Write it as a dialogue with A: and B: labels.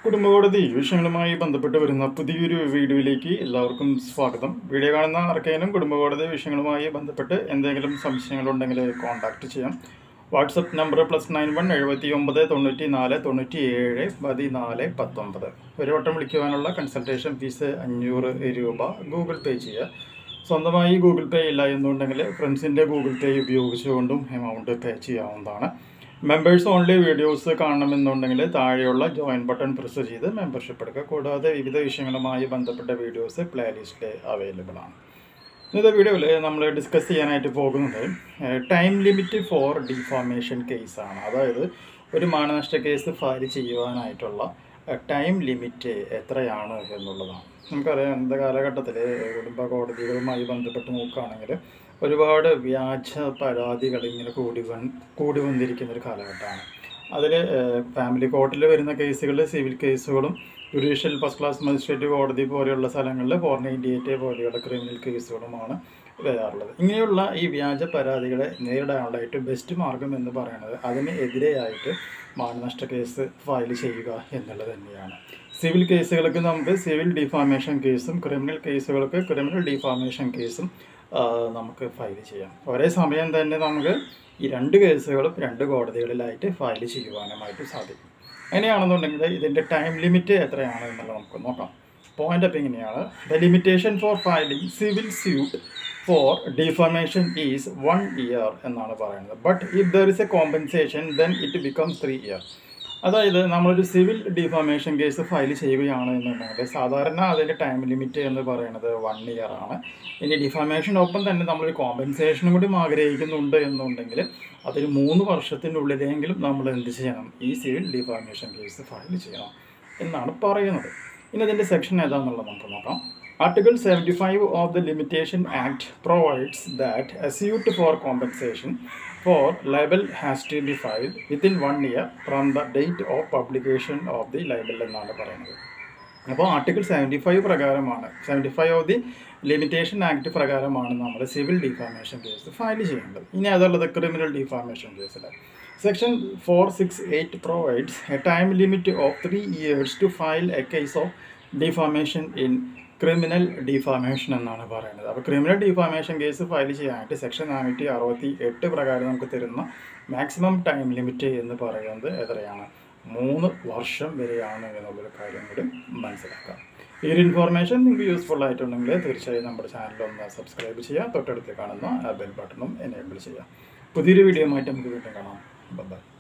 A: കുടുംബകോടതി വിഷയങ്ങളുമായി ബന്ധപ്പെട്ട് വരുന്ന പുതിയൊരു വീഡിയോയിലേക്ക് എല്ലാവർക്കും സ്വാഗതം വീഡിയോ കാണുന്ന ആർക്കെങ്കിലും കുടുംബകോടതി വിഷയങ്ങളുമായി ബന്ധപ്പെട്ട് എന്തെങ്കിലും സംശയങ്ങളുണ്ടെങ്കിൽ കോൺടാക്റ്റ് ചെയ്യാം WhatsApp number plus nine one എഴുപത്തി ഒമ്പത് തൊണ്ണൂറ്റി നാല് തൊണ്ണൂറ്റി ഏഴ് പതിനാല് പത്തൊമ്പത് ഒരു വട്ടം വിളിക്കുവാനുള്ള കൺസൾട്ടേഷൻ ഫീസ് അഞ്ഞൂറ് രൂപ ഗൂഗിൾ പേ ചെയ്യുക സ്വന്തമായി ഗൂഗിൾ പേ ഇല്ല എന്നുണ്ടെങ്കിൽ ഫ്രണ്ട്സിൻ്റെ ഗൂഗിൾ പേ ഉപയോഗിച്ചുകൊണ്ടും എമൗണ്ട് പേ ചെയ്യാവുന്നതാണ് മെമ്പേഴ്സ് ഓൺലി വീഡിയോസ് കാണണമെന്നുണ്ടെങ്കിൽ താഴെയുള്ള ജോയിൻ ബട്ടൺ പ്രസ് ചെയ്ത് മെമ്പർഷിപ്പ് എടുക്കുക കൂടാതെ വിവിധ വിഷയങ്ങളുമായി ബന്ധപ്പെട്ട വീഡിയോസ് പ്ലേലിസ്റ്റിൽ അവൈലബിൾ ആണ് ഇന്നത്തെ വീഡിയോയിൽ നമ്മൾ ഡിസ്കസ് ചെയ്യാനായിട്ട് പോകുന്നത് ടൈം ലിമിറ്റ് ഫോർ ഡിഫോമേഷൻ കേസാണ് അതായത് ഒരു മാനനഷ്ട കേസ് ഫയൽ ചെയ്യുവാനായിട്ടുള്ള ടൈം ലിമിറ്റ് എത്രയാണ് എന്നുള്ളതാണ് നമുക്കറിയാം ഇന്നത്തെ കാലഘട്ടത്തിൽ കുടുംബ കോടതികളുമായി ബന്ധപ്പെട്ട് നോക്കുകയാണെങ്കിൽ ഒരുപാട് വ്യാജ പരാതികൾ ഇങ്ങനെ കൂടി വൻ കൂടി വന്നിരിക്കുന്ന ഒരു കാലഘട്ടമാണ് അതിൽ ഫാമിലി കോർട്ടിൽ വരുന്ന കേസുകൾ സിവിൽ കേസുകളും ജുഡീഷ്യൽ ഫസ്റ്റ് ക്ലാസ് മജിസ്ട്രേറ്റ് കോടതി പോലെയുള്ള സ്ഥലങ്ങളിൽ ഫോർ നയൻറ്റി എയ്റ്റ് പോലെയുള്ള ക്രിമിനൽ കേസുകളുമാണ് വരാറുള്ളത് ഇങ്ങനെയുള്ള ഈ വ്യാജ പരാതികളെ നേരിടാനുള്ളതായിട്ട് ബെസ്റ്റ് മാർഗം എന്ന് പറയുന്നത് അതിന് എതിരെയായിട്ട് മാനനഷ്ട കേസ് ഫയൽ ചെയ്യുക എന്നുള്ളത് തന്നെയാണ് സിവിൽ കേസുകൾക്ക് നമുക്ക് സിവിൽ ഡിഫാമേഷൻ കേസും ക്രിമിനൽ കേസുകൾക്ക് ക്രിമിനൽ ഡിഫാമേഷൻ കേസും ആ, നമുക്ക് ഫയൽ ചെയ്യാം ഒരേ സമയം തന്നെ നമുക്ക് ഈ രണ്ട് കേസുകളും രണ്ട് കോടതികളിലായിട്ട് ഫയൽ ചെയ്യുവാനുമായിട്ട് സാധിക്കും അങ്ങനെയാണെന്നുണ്ടെങ്കിൽ ഇതിൻ്റെ ടൈം ലിമിറ്റ് എത്രയാണ് എന്നുള്ളത് നമുക്ക് നോക്കാം പോയിന്റ് അപ്പം ഇങ്ങനെയാണ് the limitation for filing civil suit for defamation is one year എന്നാണ് പറയുന്നത് but if there is a compensation then it becomes three year അതായത് നമ്മളൊരു സിവിൽ ഡിഫോമേഷൻ കേസ് ഫയൽ ചെയ്യുകയാണ് എന്നുണ്ടെങ്കിൽ സാധാരണ അതിൻ്റെ ടൈം ലിമിറ്റ് എന്ന് പറയുന്നത് വൺ ഇയർ ആണ് ഇനി ഡിഫോമേഷനൊപ്പം തന്നെ നമ്മളൊരു കോമ്പൻസേഷനും കൂടി ആഗ്രഹിക്കുന്നുണ്ട് എന്നുണ്ടെങ്കിൽ അതൊരു മൂന്ന് വർഷത്തിനുള്ളിലെങ്കിലും നമ്മൾ എന്ത് ചെയ്യണം ഈ സിവിൽ ഡിഫോമേഷൻ കേസ് ഫയൽ ചെയ്യണം എന്നാണ് പറയുന്നത് ഇനി ഇതിൻ്റെ സെക്ഷൻ ഏതാണെന്നുള്ളത് നമുക്ക് നോക്കാം article seventy five of the limitation act provides that a suit for compensation for libel has to be filed within one year from the date of publication of the libel എന്നാണ് പറയുന്നത് അപ്പോൾ article seventy five പ്രകാരമാണ് seventy five of the limitation act പ്രകാരമാണ് നമ്മൾ civil defamation case file ചെയ്യേണ്ടത് ഇനി അതുള്ളത് criminal defamation കേസിൽ section four six eight provides a time limit of three years to file a case of defamation in criminal defamation എന്നാണ് പറയുന്നത് അപ്പോൾ criminal defamation case file ചെയ്യാനായിട്ട് സെക്ഷൻ നാനൂറ്റി അറുപത്തി എട്ട് പ്രകാരം നമുക്ക് തരുന്ന മാക്സിമം ടൈം ലിമിറ്റ് എന്ന് പറയുന്നത് എത്രയാണ് മൂന്ന് വർഷം വരെയാണ് എന്നുള്ളൊരു കാര്യം കൂടി മനസ്സിലാക്കാം ഈ ഒരു ഇൻഫോർമേഷൻ നിങ്ങൾക്ക് യൂസ്ഫുൾ ആയിട്ടുണ്ടെങ്കിൽ തീർച്ചയായും നമ്മുടെ ചാനൽ ഒന്ന് സബ്സ്ക്രൈബ് ചെയ്യുക തൊട്ടടുത്ത് കാണുന്ന ബെൽ ബട്ടണും എനേബിൾ ചെയ്യുക പുതിയൊരു വീഡിയോ ആയിട്ട് നമുക്ക് വീണ്ടും കാണാം ബൈ